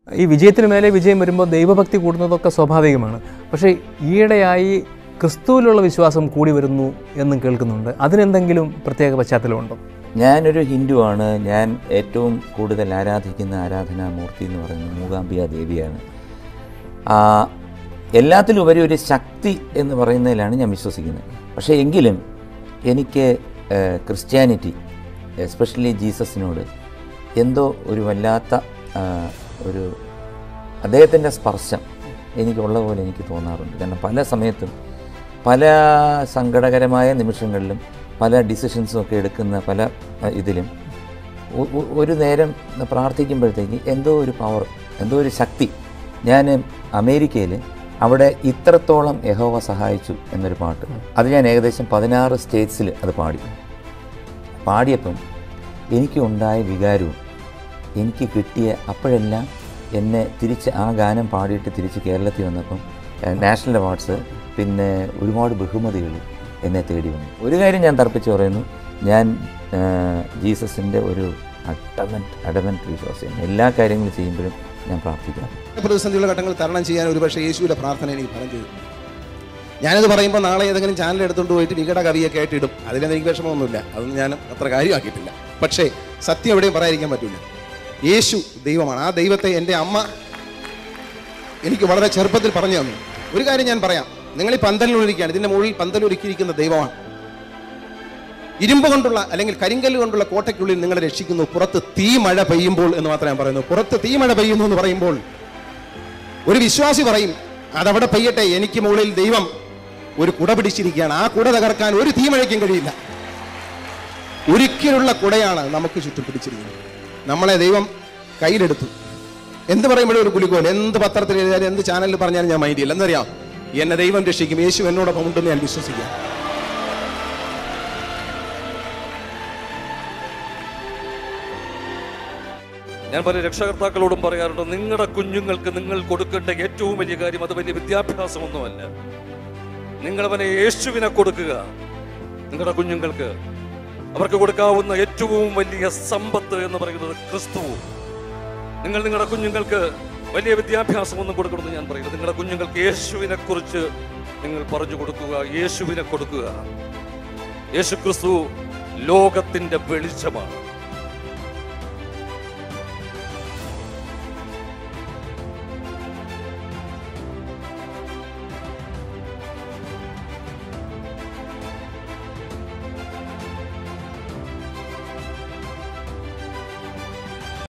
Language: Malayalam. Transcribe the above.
ഈ വിജയത്തിന് മേലെ വിജയം വരുമ്പോൾ ദൈവഭക്തി കൂടുന്നതൊക്കെ സ്വാഭാവികമാണ് പക്ഷേ ഈയിടെയായി ക്രിസ്തുവിലുള്ള വിശ്വാസം കൂടി വരുന്നു എന്നും കേൾക്കുന്നുണ്ട് അതിനെന്തെങ്കിലും പ്രത്യേക പശ്ചാത്തലമുണ്ടോ ഞാനൊരു ഹിന്ദുവാണ് ഞാൻ ഏറ്റവും കൂടുതൽ ആരാധിക്കുന്ന ആരാധനാമൂർത്തി എന്ന് പറയുന്നത് മൂകാംബിക ദേവിയാണ് ആ, എല്ലാത്തിലും ഉപരി ഒരു ശക്തി എന്ന് പറയുന്നതിലാണ് ഞാൻ വിശ്വസിക്കുന്നത് പക്ഷേ എങ്കിലും എനിക്ക് ഏഹ്, ക്രിസ്ത്യാനിറ്റി എസ്പെഷ്യലി ജീസസിനോട് എന്തോ ഒരു വല്ലാത്ത ആ, ഒരു അദ്ദേഹത്തിൻ്റെ സ്പർശം എനിക്കുള്ള പോലെ എനിക്ക് തോന്നാറുണ്ട് കാരണം പല സമയത്തും പല സങ്കടകരമായ നിമിഷങ്ങളിലും പല ഡിസിഷൻസും ഒക്കെ എടുക്കുന്ന പല അഹ്, ഇതിലും ഒ- ഒ- ഒരു നേരം പ്രാർത്ഥിക്കുമ്പോഴത്തേക്ക് എന്തോ ഒരു പവർ എന്തോ ഒരു ശക്തി ഞാൻ അമേരിക്കയിൽ അവിടെ ഇത്രത്തോളം യഹോവ സഹായിച്ചു എന്നൊരു പാട്ട് അത് ഞാൻ ഏകദേശം പതിനാറ് സ്റ്റേറ്റ്സിൽ അത് പാടി പാടിയപ്പം എനിക്കുണ്ടായ വികാരവും എനിക്ക് കിട്ടിയ അപ്പോഴെല്ലാം എന്നെ തിരിച്ച് ആ ഗാനം പാടിയിട്ട് തിരിച്ച് കേരളത്തിൽ വന്നപ്പം ഏഹ്, നാഷണൽ അവാർഡ്സ് പിന്നെ ഒരുപാട് ബഹുമതികൾ എന്നെ തേടി വന്നു ഒരു കാര്യം ഞാൻ തർപ്പിച്ച് പറയുന്നു ഞാൻ ഏഹ്, ജീസസിൻ്റെ ഒരു അഡമൻറ്റ് അഡമൻറ്റ് വിശ്വാസിയാണ് എല്ലാ കാര്യങ്ങളും ചെയ്യുമ്പോഴും ഞാൻ പ്രാർത്ഥിക്കാം പ്രതിസന്ധിയുള്ള ഘട്ടങ്ങൾ തരണം ചെയ്യാൻ ഒരുപക്ഷെ യേശുവിൻ്റെ പ്രാർത്ഥന എനിക്ക് ഫലം ചെയ്തു ഞാനിത് പറയുമ്പോൾ നാളെ ഏതെങ്കിലും ചാനൽ എടുത്തുകൊണ്ട് പോയിട്ട് വികട കവിയൊക്കെ ആയിട്ട് ഇടും അതിലെനിക്ക് എനിക്ക് വിഷമമൊന്നുമില്ല അതൊന്നും ഞാൻ അത്ര കാര്യമാക്കിയിട്ടില്ല പക്ഷേ സത്യം എവിടെയും പറയാതിരിക്കാൻ പറ്റില്ല യേശു ദൈവമാണ് ആ ദൈവത്തെ എൻ്റെ അമ്മ എനിക്ക് വളരെ ചെറുപ്പത്തിൽ പറഞ്ഞു തന്നു ഒരു കാര്യം ഞാൻ പറയാം നിങ്ങൾ ഈ പന്തലിലൊരുക്കുകയാണ് ഇതിൻ്റെ മുകളിൽ പന്തലൊരുക്കിയിരിക്കുന്ന ദൈവമാണ് ഇരുമ്പ് കൊണ്ടുള്ള അല്ലെങ്കിൽ കരിങ്കല്ല് കൊണ്ടുള്ള കോട്ടയ്ക്കുള്ളിൽ നിങ്ങളെ രക്ഷിക്കുന്നു പുറത്ത് തീ മഴ പെയ്യുമ്പോൾ എന്ന് മാത്രമേ ഞാൻ പറയുന്നു പുറത്ത് തീ മഴ പെയ്യുന്നു എന്ന് പറയുമ്പോൾ ഒരു വിശ്വാസി പറയും അതവിടെ പെയ്യട്ടെ എനിക്ക് മുകളിൽ ദൈവം ഒരു കുട പിടിച്ചിരിക്കുകയാണ് ആ കുട തകർക്കാൻ ഒരു തീമഴയ്ക്കും കഴിയില്ല ഒരിക്കലുള്ള കുടയാണ് നമുക്ക് ചുറ്റും പിടിച്ചിരിക്കുന്നത് നമ്മളെ ദൈവം കയ്യിലെടുത്തു എന്ത് പറയുമ്പോഴും ഒരു കുലുക്കോൽ എന്ത് പത്രത്തിൽ എഴുതിയാലും എന്ത് ചാനലിൽ പറഞ്ഞാലും ഞാൻ മൈൻഡ് ചെയ്യില്ല എന്നറിയാം എന്നെ ദൈവം രക്ഷിക്കും യേശു എന്നോടൊപ്പം ഉണ്ടെന്ന് ഞാൻ വിശ്വസിക്കാം ഞാൻ പല രക്ഷകർത്താക്കളോടും പറയാറുണ്ട് നിങ്ങളുടെ കുഞ്ഞുങ്ങൾക്ക് നിങ്ങൾ കൊടുക്കേണ്ട ഏറ്റവും വലിയ കാര്യം അത് വലിയ വിദ്യാഭ്യാസമൊന്നുമല്ല നിങ്ങൾ അവനെ യേശുവിനെ കൊടുക്കുക നിങ്ങളുടെ കുഞ്ഞുങ്ങൾക്ക് അവർക്ക് കൊടുക്കാവുന്ന ഏറ്റവും വലിയ സമ്പത്ത് എന്ന് പറയുന്നത് ക്രിസ്തു നിങ്ങൾ നിങ്ങളുടെ കുഞ്ഞുങ്ങൾക്ക് വലിയ വിദ്യാഭ്യാസമൊന്നും കൊടുക്കണമെന്ന് ഞാൻ പറയുന്നത് നിങ്ങളുടെ കുഞ്ഞുങ്ങൾക്ക് യേശുവിനെ കുറിച്ച് നിങ്ങൾ പറഞ്ഞു കൊടുക്കുക യേശുവിനെ കൊടുക്കുക യേശു ക്രിസ്തു ലോകത്തിന്റെ വെളിച്ചമാണ്